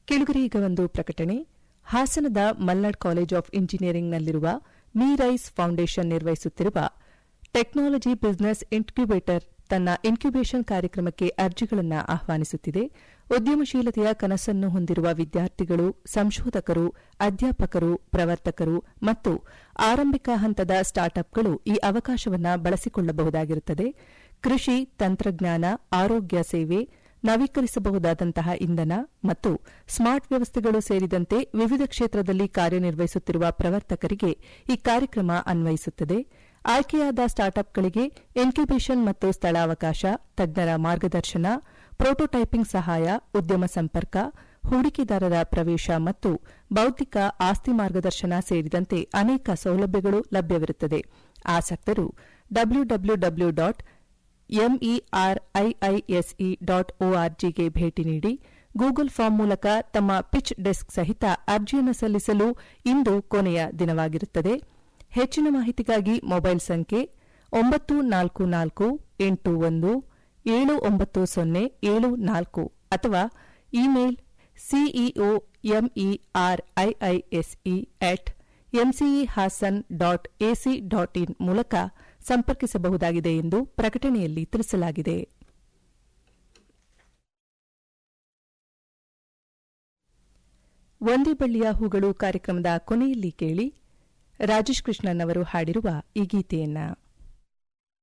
ಕೆಳಗರೆ ಈಗ ಒಂದು ಪ್ರಕಟಣೆ ಹಾಸನದ ಮಲ್ನಾಡ್ ಕಾಲೇಜ್ ಆಫ್ ಇಂಜಿನಿಯರಿಂಗ್ನಲ್ಲಿರುವ ಮೀ ರೈಸ್ ಫೌಂಡೇಶನ್ ನಿರ್ವಹಿಸುತ್ತಿರುವ ಟೆಕ್ನಾಲಜಿ ಬಿಸಿನೆಸ್ ಇನ್ಕ್ಯುಬೇಟರ್ ತನ್ನ ಇನ್ಕ್ಯುಬೇಷನ್ ಕಾರ್ಯಕ್ರಮಕ್ಕೆ ಅರ್ಜಿಗಳನ್ನು ಆಹ್ವಾನಿಸುತ್ತಿದೆ ಉದ್ಯಮಶೀಲತೆಯ ಕನಸನ್ನು ಹೊಂದಿರುವ ವಿದ್ಯಾರ್ಥಿಗಳು ಸಂಶೋಧಕರು ಅಧ್ಯಾಪಕರು ಪ್ರವರ್ತಕರು ಮತ್ತು ಆರಂಭಿಕ ಹಂತದ ಸ್ಟಾರ್ಟ್ಅಪ್ಗಳು ಈ ಅವಕಾಶವನ್ನು ಬಳಸಿಕೊಳ್ಳಬಹುದಾಗಿರುತ್ತದೆ ಕೃಷಿ ತಂತ್ರಜ್ಞಾನ ಆರೋಗ್ಯ ಸೇವೆ ನವೀಕರಿಸಬಹುದಾದಂತಹ ಇಂಧನ ಮತ್ತು ಸ್ಮಾರ್ಟ್ ವ್ಯವಸ್ಥೆಗಳು ಸೇರಿದಂತೆ ವಿವಿಧ ಕ್ಷೇತ್ರದಲ್ಲಿ ಕಾರ್ಯನಿರ್ವಹಿಸುತ್ತಿರುವ ಪ್ರವರ್ತಕರಿಗೆ ಈ ಕಾರ್ಯಕ್ರಮ ಅನ್ವಯಿಸುತ್ತದೆ ಆಯ್ಕೆಯಾದ ಸ್ಟಾರ್ಟ್ಅಪ್ಗಳಿಗೆ ಇನ್ಕ್ಯುಬೇಷನ್ ಮತ್ತು ಸ್ಥಳಾವಕಾಶ ತಜ್ಞರ ಮಾರ್ಗದರ್ಶನ ಪ್ರೋಟೋಟೈಪಿಂಗ್ ಸಹಾಯ ಉದ್ಯಮ ಸಂಪರ್ಕ ಹೂಡಿಕೆದಾರರ ಪ್ರವೇಶ ಮತ್ತು ಬೌದ್ಧಿಕ ಆಸ್ತಿ ಮಾರ್ಗದರ್ಶನ ಸೇರಿದಂತೆ ಅನೇಕ ಸೌಲಭ್ಯಗಳು ಲಭ್ಯವಿರುತ್ತದೆ ಆಸಕ್ತರು W W W dot MERIISE dot ಒಆರ್ಜಿಗೆ ಭೇಟಿ ನೀಡಿ ಗೂಗಲ್ ಫಾರ್ಮ್ ಮೂಲಕ ತಮ್ಮ ಪಿಚ್ ಡೆಸ್ಕ್ ಸಹಿತ ಅರ್ಜಿಯನ್ನು ಸಲ್ಲಿಸಲು ಇಂದು ಕೊನೆಯ ದಿನವಾಗಿರುತ್ತದೆ ಹೆಚ್ಚಿನ ಮಾಹಿತಿಗಾಗಿ ಮೊಬೈಲ್ ಸಂಖ್ಯೆ ಒಂಬತ್ತು ನಾಲ್ಕು ನಾಲ್ಕು ಎಂಟು ಒಂದು ಏಳು ಒಂಬತ್ತು ಸೊನ್ನೆ ಏಳು ನಾಲ್ಕು ಅಥವಾ email CEO MERIISE at MCE Hassan dot AC dot in ಮೂಲಕ ಸಂಪರ್ಕಿಸಬಹುದಾಗಿದೆ ಎಂದು ಪ್ರಕಟಣೆಯಲ್ಲಿ ತಿಳಿಸಲಾಗಿದೆ ಒಂದೇ ಬಳ್ಳಿಯ ಹೂಗಳು ಕಾರ್ಯಕ್ರಮದ ಕೊನೆಯಲ್ಲಿ ಕೇಳಿ ರಾಜೇಶ್ ಕೃಷ್ಣನ್ ಅವರು ಹಾಡಿರುವ ಈ ಗೀತೆಯನ್ನ